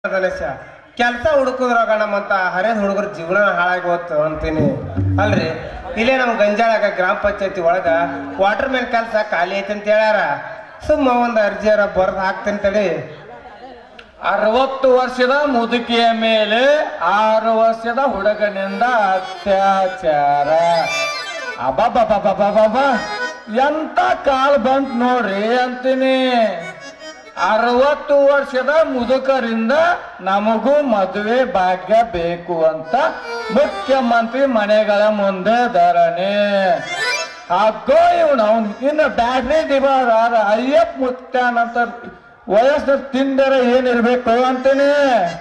ಗಣೇಶ ಕೆಲಸ ಹುಡುಕುದ್ರಾಗ ನಮ್ಮಂತ ಹರಿಯದ ಹುಡುಗರ ಜೀವನ ಹಾಳಾಗಿ ಹೋತು ಅಂತೀನಿ ಅಲ್ರಿ ಇಲ್ಲೇ ನಮ್ಮ ಗಂಜಾಳಾಗ ಗ್ರಾಮ ಪಂಚಾಯತಿ ಒಳಗ ವಾಟರ್ ಮ್ಯಾನ್ ಕೆಲಸ ಖಾಲಿ ಐತಿ ಅಂತ ಹೇಳ್ಯಾರ ಸುಮ್ಮ ಒಂದು ಅರ್ಜಿಯಾರ ಬರ್ದು ಹಾಕ್ತೀನಿ ತಡಿ ಅರವತ್ತು ವರ್ಷದ ಮುದುಕಿಯ ಮೇಲೆ ಆರು ವರ್ಷದ ಹುಡುಗನಿಂದ ಅತ್ಯಾಚಾರ ಅಬ್ಬಬ್ಬಬ್ಬಬ್ಬಬ್ಬ ಎಂತ ಕಾಲ್ ಬಂತ್ ನೋಡ್ರಿ ಅಂತೀನಿ ಅರವತ್ತು ವರ್ಷದ ಮುದುಕರಿಂದ ನಮಗೂ ಮದುವೆ ಭಾಗ್ಯ ಬೇಕು ಅಂತ ಮುಖ್ಯಮಂತ್ರಿ ಮನೆಗಳ ಮುಂದೆ ಧರಣಿ ಅಗ್ಗೋ ಇವನು ಅವನು ಇನ್ನು ಬ್ಯಾಟ್ರಿ ದಿವಾರ ಅಯ್ಯಪ್ಪ ಮುತ್ಯಾನಂತ ವಯಸ್ಸು ತಿಂದರೆ ಏನಿರ್ಬೇಕು ಅಂತೀನಿ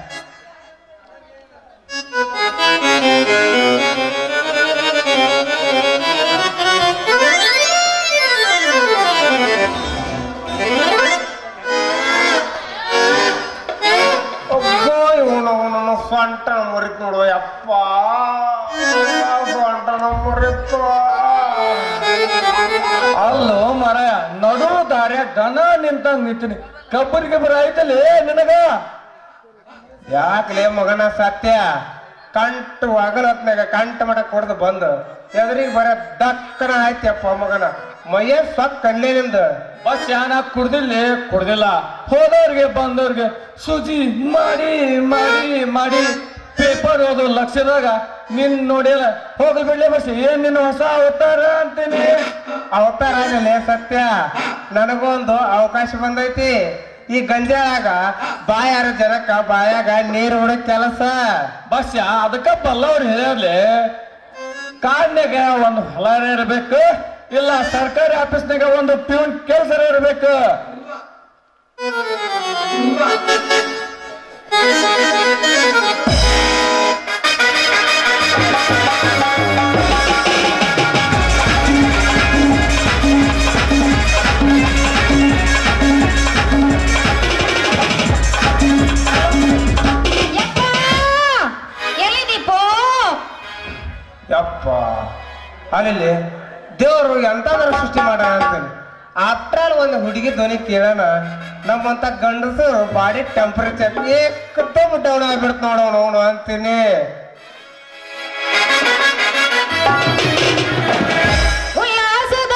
ಒಬ್ಬೋ ಇವನು ಅವನನ್ನು ಸೊಂಟ ಮುರಿತ್ ನೋಡು ಯಪ್ಪ ಸೊಂಟ ಮುರಿತು ಅಲ್ಲೋ ಮರ ನಡು ದಾರ್ಯಾಗ ದನ ನಿಂತಂಗ್ ನಿಂತೀನಿ ಕಬ್ಬರ್ ಗಿಬ್ಬರ್ ಆಯ್ತಲ್ಲ ನಿನಗ ಯಾಕಲೇ ಮಗನ ಸತ್ಯ ಕಂಟು ಹಗಲತ್ನಾಗ ಕಂಟ ಮಠ ಕೊಡ್ದು ಬಂದು ಎದ್ರಿಗೆ ಬರ ದಕ್ಕನ ಆಯ್ತಪ್ಪ ಮಗನ ಮೈಯ ಸೊಕ್ ಕಣ್ಲೇ ನಿಂದು ಬಸ್ ಯಾನ ಕುಡ್ದಿಲ್ಲ ಕುಡ್ದಿಲ್ಲ ಹೋದವ್ರಿಗೆ ಬಂದವ್ರಿಗೆ ಸುಜಿ ಮಾಡಿ ಮಾಡಿ ಮಾಡಿ ಪೇಪರ್ ಓದು ಲಕ್ಷದಾಗ ನಿನ್ ನೋಡಿಲ್ಲ ಹೋಗ್ಲಿ ಬಿಡ್ಲಿ ಬಸ್ ಏನ್ ನಿನ್ನ ಹೊಸ ಅವತಾರ ಅಂತೀನಿ ಅವತಾರ ಆಗಲೇ ಸತ್ಯ ನನಗೊಂದು ಅವಕಾಶ ಬಂದೈತಿ ಈ ಗಂಜಾಳಾಗ ಬಾಯಾರ ಜನಕ್ಕ ಬಾಯಾಗ ನೀರು ಹುಡುಕ್ ಕೆಲಸ ಬಸ್ ಅದಕ್ಕ ಬಲ್ಲವ್ರು ಹೇಳ್ಯಾರ್ಲಿ ಕಾಡ್ನಾಗ ಒಂದು ಹೊಲ ಇರ್ಬೇಕು ಇಲ್ಲ ಸರ್ಕಾರಿ ಆಫೀಸ್ನಾಗ ಒಂದು ಪ್ಯೂನ್ ಕೆಲಸ ಇರ್ಬೇಕು ಯಪ್ಪ ಎಲ್ಲಿದೀಪೋ ಯಪ್ಪ ಅಲ್ಲಿ ದೇವರು ಎಂತಾದ್ರೂ ಸೃಷ್ಟಿ ಮಾಡ ಅಂತಾನೆ ಆಫ್ಟರ್ ಒಂದು ಹುಡುಗಿ ಧ್ವನಿ ಕೇಳೋಣ ನಮ್ಮಂತ ಗಂಡಸರು ಬಾಡಿ ಟೆಂಪರೇಚರ್ ಏಕದಮ್ ಡೌನ್ ಆಗ್ಬಿಡ್ತು ನೋಡೋಣ ಅವನು ಅಂತೀನಿ ಉಲ್ಲಾಸದ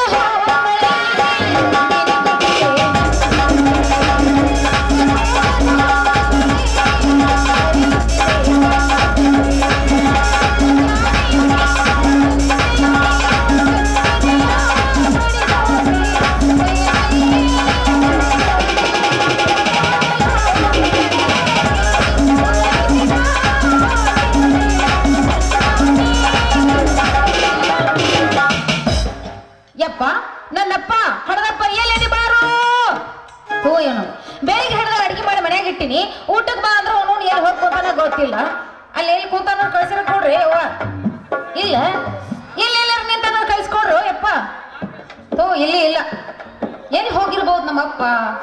ಯಪ್ಪ ನನ್ನಪ್ಪ ಹಡದಪ್ಪ ಎಲ್ಲೆದಿ ಬಾರು ಹೋ ಏನು ಬೆಳಿಗ್ಗೆ ಹಡದ ಅಡಿಗೆ ಮಾಡಿ ಮನ್ಯಾಗ ಇಟ್ಟಿನಿ ಊಟಕ್ಕೆ ಬಾ ಅಂದ್ರೆ ಅವನು ಎಲ್ಲಿ ಹೋಗಿ ಕೂತಾನ ಗೊತ್ತಿಲ್ಲ ಅಲ್ಲಿ ಎಲ್ಲಿ ಕೂತಾನ ಕಳ್ಸಿರ ಕೊಡ್ರಿ ಅವ್ವ ಇಲ್ಲ ಇಲ್ಲ ಎಲ್ಲ ನಿಂತಾನ ಕಳ್ಸ್ಕೊಡ್ರು ಯಪ್ಪ ತೋ ಇಲ್ಲಿ ಇಲ್ಲ ಎಲ್ಲಿ ಹೋಗಿರ್ಬೋದು ನಮ್ಮಪ್ಪ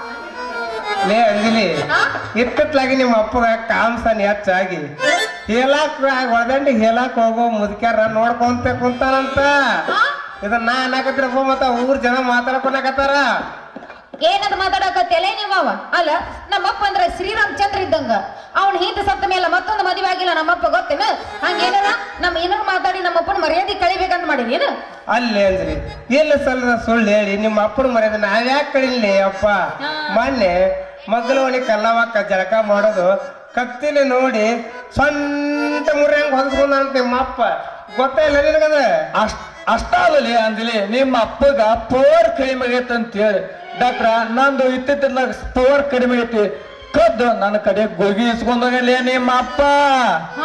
ಲೇ ಅಂಜಲಿ ಹಾ? ಇತ್ತತ್ಲಾಗಿ ನಿಮ್ಮ ಅಪ್ಪಗ ಕಾಮ್ಸನ್ ಹೆಚ್ಚಾಗಿ ಹೇಲಾಕ್ ಹೊಡೆದಂಡಿ ಹೇಲಾಕ್ ಹೋಗೋ ಮುದುಕ್ಯಾರ ನೋಡ್ಕೊಂತ ಕುಂತಾನಂತ ಹಾ? ಇದನ್ನ ನಾ ಅನ್ನಕತ್ತಿರಪ್ಪ ಮತ್ತ ಊರ್ ಜನ ಮಾತಾಡ್ಕೊಳಕತ್ತಾರ ಏನದು ಮಾತಾಡಕತ್ತೇಲೆ ನೀವವ ಅಲ್ಲ ನಮ್ಮಪ್ಪ ಅಂದ್ರೆ ಶ್ರೀರಾಮಚಂದ್ರ ಇದ್ದಂಗ ಅವ್ನ ಹಿಂದ ಸತ್ತ ಮೇಲೆ ಮತ್ತೊಂದು ಮದುವೆ ಆಗಿಲ್ಲ ನಮ್ಮಪ್ಪ ಗೊತ್ತೇನ ಹಂಗೇನಾರ ನಮ್ಮ ಏನಾರ ಮಾತಾಡಿ ನಮ್ಮಪ್ಪನ ಮರ್ಯಾದೆ ಕಳಿಬೇಕಂತ ಮಾಡಿದೀನ ಅಲ್ಲಿ ಅಂದ್ರಿ ಎಲ್ಲ ಸಲ್ಲದ ಸುಳ್ಳು ಹೇಳಿ ನಿಮ್ಮ ಅಪ್ಪನ ಮರ್ಯಾದ ನಾವ್ಯಾಕೆ ಕಡಿಲಿ ಅಪ್ಪ ಹಾ. ಮೊನ್ನೆ ಮಗ್ಲವನಿ ಕಲ್ಲವಕ್ಕ ಜಳಕ ಮಾಡೋದು ಕತ್ತಿಲಿ ನೋಡಿ ಸ್ವಂತ ಮುರ್ರಂಗ್ ಹೊಂದ್ಕೊಂಡಂತ ನಿಮ್ಮ ಅಪ್ಪ ಗೊತ್ತಾಯಿಲ್ಲ ನಿನಗದ ಅಷ್ಟ್ ಅಷ್ಟಾಗಲಿ ಅಂದಿಲಿ ನಿಮ್ಮ ಅಪ್ಪಗ ಪವರ್ ಕಡಿಮೆ ಆಗೈತೆ ಅಂತ ಹೇಳಿ ಡಾಕ್ಟ್ರ ನಂದು ಇತ್ತಿತ್ತಿಲ್ಲ ಪವರ್ ಕಡಿಮೆ ಐತಿ ಕದ್ದು ನನ್ನ ಕಡೆ ಗುಳ್ಗಿ ಇಸ್ಕೊಂಡೋಗಲಿ ನಿಮ್ಮ ಅಪ್ಪ ಹಾ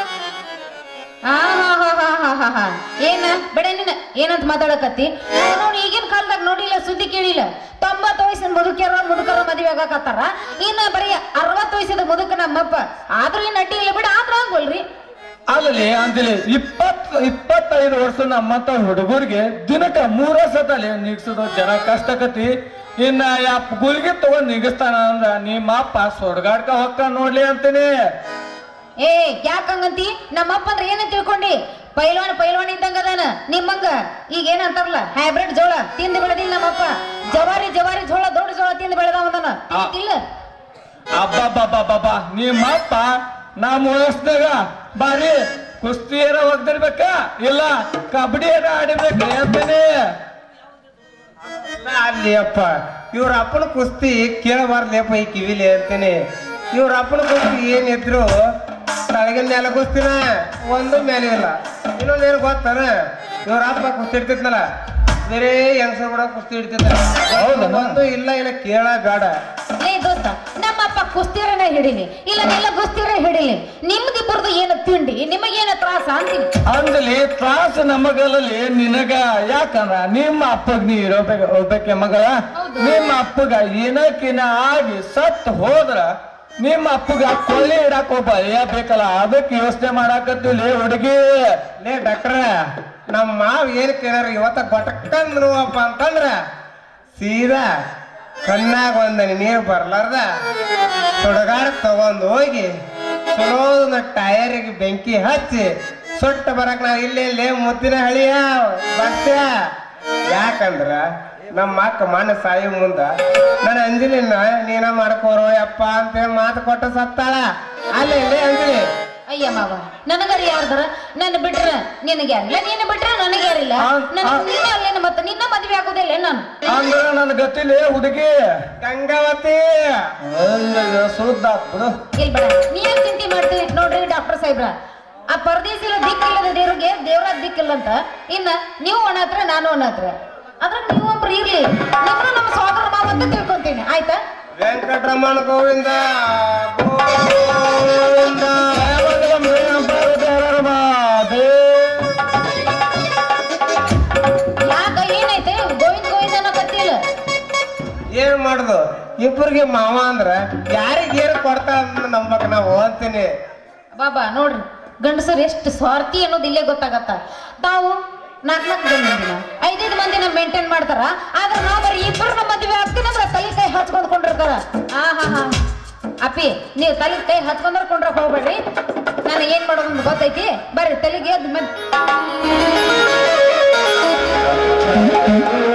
ಆ, ಹಾ, ಹಾ, ಹಾ, ಹಾ, ಹಾ, ಹಾ. ಏನ ಬೇಡ ನೀನ ಏನಂತ ಮಾತಾಡಕತ್ತಿ ನೋಡಿ ಈಗಿನ ಕಾಲದಾಗ ನೋಡಿಲ್ಲ ಸುದ್ದಿ ಕೇಳಿಲ್ಲ ತೊಂಬತ್ತು ವಯಸ್ಸಿನ ಮುದುಕಿಯರ ಮುದುಕರ ಮದುವೆ ಆಗಾಕತ್ತಾರ ಇನ್ನ ಬರೀ ಅರವತ್ತು ವಯಸ್ಸಿದ ಮುದುಕ ನಮ್ಮಪ್ಪ ಆದ್ರೂ ಇನ್ನು ಅಡ್ಡಿ ಇಲ್ಲ ಬಿಡ ಆದ್ರೂ ಆಗ್ಬೋಲ್ರಿ ಅಲ್ಲಿ ಅಂದಿಲಿ ಇಪ್ಪತ್ ಇಪ್ಪತ್ತೈದು ವರ್ಷ ನಮ್ಮಂತ ಹುಡುಗರಿಗೆ ದಿನಕ್ಕ ಮೂರ ಸತಲಿ ನಿಗ್ಸೋದು ಜನ ಕಷ್ಟಕತಿ ಇನ್ನ ಯಪ್ಪ ಗುಳಿಗೆ ತಗೊಂಡ್ ನಿಗಿಸ್ತಾನ ಅಂದ್ರ ನಿಮ್ಮ ಅಪ್ಪ ಸುಡ್ಗಾಡ್ಕ ಹೊಕ್ಕ ನೋಡ್ಲಿ ಅಂತೀನಿ ಏ ಯಾಕಂಗಂತಿ ನಮ್ಮಪ್ಪ ಅಂದ್ರೆ ಏನ ತಿಳ್ಕೊಂಡಿ ಪೈಲ್ವಾನ್ ಪೈಲ್ವಾನ್ ಇದ್ದಂಗ ಅದಾನ ನಿಮ್ಮಂಗ ಈಗ ಏನಂತಾರಲ್ಲ ಹೈಬ್ರಿಡ್ ಜೋಳ ತಿಂದು ಬೆಳೆದಿಲ್ಲ ನಮ್ಮಪ್ಪ ಜವಾರಿ ಜವಾರಿ ಜೋಳ ದೊಡ್ಡ ಜೋಳ ತಿಂದು ಬೆಳೆದವನ ಆ. ಇಲ್ಲ ಅಬ್ಬಬ್ಬಬ್ಬಬ್ಬ ನಿಮ್ಮಪ್ಪ ನಮ್ಮ ವಯಸ್ಸಿನಾಗ ಬಾರಿ ಕುಸ್ತಿ ಏನ ಒಗ್ದಿರ್ಬೇಕ ಇಲ್ಲ ಕಬಡ್ಡಿ ಏನ ಆಡಿಬೇಕು ಹೇಳ್ತೇನೆ ಅಲ್ಲಿ ಅಪ್ಪ ಇವ್ರ ಅಪ್ಪನ ಕುಸ್ತಿ ಕೇಳಬಾರ್ದಪ್ಪ ಈ ಕಿವಿಲಿ ಅಂತೀನಿ ಇವ್ರ ಅಪ್ಪನ ಕುಸ್ತಿ ಏನಿದ್ರು ತಳಗಿನ ಮೇಲೆ ಕುಸ್ತಿನ ಒಂದು ಮೇಲೆ ಇಲ್ಲ ಇನ್ನೊಂದು ಏನು ಗೊತ್ತಾನ ಇವ್ರ ಅಪ್ಪ ಕುಸ್ತಿ ಇಡ್ತಿದ್ನಲ್ಲ ಬೇರೆ ಹೆಂಗಸರು ಕೂಡ ಕುಸ್ತಿ ಇಡ್ತಿದ್ದ ಹೌದನ? ಒಂದು ಇಲ್ಲ ಇಲ್ಲ ಕೇಳ ಬೇಡ ಲೇ ದೋಸ್ತ ನಮ್ಮಪ್ಪ ಕುಸ್ತಿರನ್ನ ಹಿಡಿಲಿ ಇಲ್ಲ ನೆಲ್ಲ ಕುಸ್ತಿರ ಹಿಡಿಲಿ ನಿಮ್ದಿಬ್ಬರದು ಏನು ತಿಂಡಿ ನಿಮಗೇನು ತ್ರಾಸ ಅಂತೀನಿ ಅಂದ್ಲಿ ತ್ರಾಸ ನಮಗಲ್ಲಿ ನಿನಗ ಯಾಕಂದ್ರ ನಿಮ್ಮ ಅಪ್ಪಗ್ ನೀ ಇರೋಬೇಕ ಹೋಗ್ಬೇಕೆ ಮಗಳ ಹೌದು. ನಿಮ್ಮ ಅಪ್ಪಗ ಏನಕ್ಕಿನ ಆಗಿ ಸತ್ ಹೋದ್ರ ನಿಮ್ಮ ಅಪ್ಪಗ ಕೊಳ್ಳಿ ಇಡಾಕ ಒಬ್ಬ ಅಳಿಯ ಬೇಕಲ್ಲ ಅದಕ್ಕೆ ಯೋಚನೆ ಮಾಡಾಕತ್ತೀವಿ ಹುಡುಗಿ ಲೇ ಡಾಕ್ಟ್ರ ನಮ್ಮ ಮಾವ್ ಏನ್ ಕೇಳ್ಯಾರ ಇವತ್ತ ಗೊಟಕಂದ್ರುವಪ್ಪ ಅಂತಂದ್ರ ಸೀದಾ ಕಣ್ಣಾಗ ಒಂದ ನೀರು ಬರ್ಲಾರ್ದ ಸುಡಗಾಡ ತಗೊಂಡ್ ಹೋಗಿ ಚಲೋದನ್ನ ಟಯರಿಗೆ ಬೆಂಕಿ ಹಚ್ಚಿ ಸೊಟ್ಟ ಬರಕ್ ನಾವ್ ಇಲ್ಲೇ ಇಲ್ಲೇ ಮುದ್ದಿನ ಹಳಿಯ ಬಸ್ಯ ಯಾಕಂದ್ರ ನಮ್ಮ ಅಕ್ಕ ಮಣ್ಣ ಸಾಯಿ ಮುಂದ ನನ್ನ ಅಂಜಲಿನ ನೀನ ಮಾಡ್ಕೋರೋ ಯಪ್ಪ ಅಂತೇಳಿ ಮಾತು ಕೊಟ್ಟು ಸತ್ತಾಳ ಅಲ್ಲೇ ಇಲ್ಲೇ ಅಂಜಲಿ ಅಯ್ಯ ಮಾವ ನನಗರ ಯಾರ್ದಾರ ನನ್ನ ಬಿಟ್ರ ನಿನಗೆ ಯಾರಿಲ್ಲ ನೀನು ಬಿಟ್ರ ನನಗೆ ಯಾರಿಲ್ಲ ಆ, ನನ್ ಆ. ನೀನೇ ಅಲ್ಲೇನ ಮತ್ತೆ ನಿನ್ನ ಮದ್ವೆ ಆಗೋದಿಲ್ಲ ನಾನು ಅಂದ್ರ ನನ್ ಗತಿಲಿ ಹುಡುಗಿ ಗಂಗಾವತಿ ಅಯ್ಯಯ್ಯೋ, ಸುದ್ದ ಬಿಡು ಇಲ್ಲಿ ಬೇಡ ನೀ ಯಾಕೆ ಚಿಂತೆ ಮಾಡ್ತೀರಿ ನೋಡ್ರಿ ಡಾಕ್ಟರ್ ಸಾಹೇಬ್ರ ಆ ಪರದೇಶಿಲ ದಿಕ್ಕಿಲ್ಲದ ದೇವ್ರಿಗೆ ದೇವ್ರಾಗ ದಿಕ್ಕಿಲ್ಲ ಅಂತ ಇನ್ನ ನೀವು ಒಣತ್ರ ನಾನು ಒಣತ್ರ ಅದ್ರ ನೀವು ಒಬ್ರು ಇರ್ಲಿ ನಿಮ್ಮನ್ನ ನಮ್ಮ ಸೋದರ ಮಾವ ಅಂತ ತಿಳ್ಕೊಂತೀನಿ ಆಯ್ತಾ ವೆಂಕಟರಮಣ ಗೋವಿಂದ ಗೋವಿಂದ ಯಾಕ ಏನೈತೆ ಗೋವಿಂದ ಗೋವಿಂದ ಅನ್ನೋ ಕತ್ತಿಲ್ಲ ಏನ್ ಮಾಡುದು ಇಬ್ಬರಿಗೆ ಮಾವ ಅಂದ್ರ ಯಾರಿಗ ಏನ್ ಕೊಡ್ತಾಳ ಅಂತ ನಂಬಕ್ ನಾವು ಅಂತೀನಿ ಬಾಬಾ ನೋಡ್ರಿ ಗಂಡಸರು ಎಷ್ಟು ಸ್ವಾರ್ಥಿ ಅನ್ನೋದು ಇಲ್ಲೇ ಗೊತ್ತಾಗತ್ತ ತಾವು ನಾಲ್ಕು ನಾಲ್ಕು ಜನ ಮಂದಿನ ಐದೈದು ಮಂದಿನ ಮೇಂಟೈನ್ ಮಾಡ್ತಾರ ಆದ್ರೆ ನಾವು ಬರೀ ಇಬ್ಬರು ನಮ್ಮ ಮದುವೆ ಆಗ್ತೀನಿ ಅಂದ್ರೆ ತಲೆ ಕೈ ಹಚ್ಕೊಂಡ್ ಕೊಂಡಿರ್ತಾರ ಆ ಹಾ ಹಾ ಅಪ್ಪಿ ನೀವು ತಲೆ ಕೈ ಹಚ್ಕೊಂಡ್ರ ಕೊಂಡ್ರ ಹೋಗ್ಬೇಡ್ರಿ ನನಗೆ ಏನ್ ಮಾಡೋದು ಅಂತ ಗೊತ್ತೈತಿ ಬರ್ರಿ ತಲೆಗೆ ಎದ್ದು ಮದ್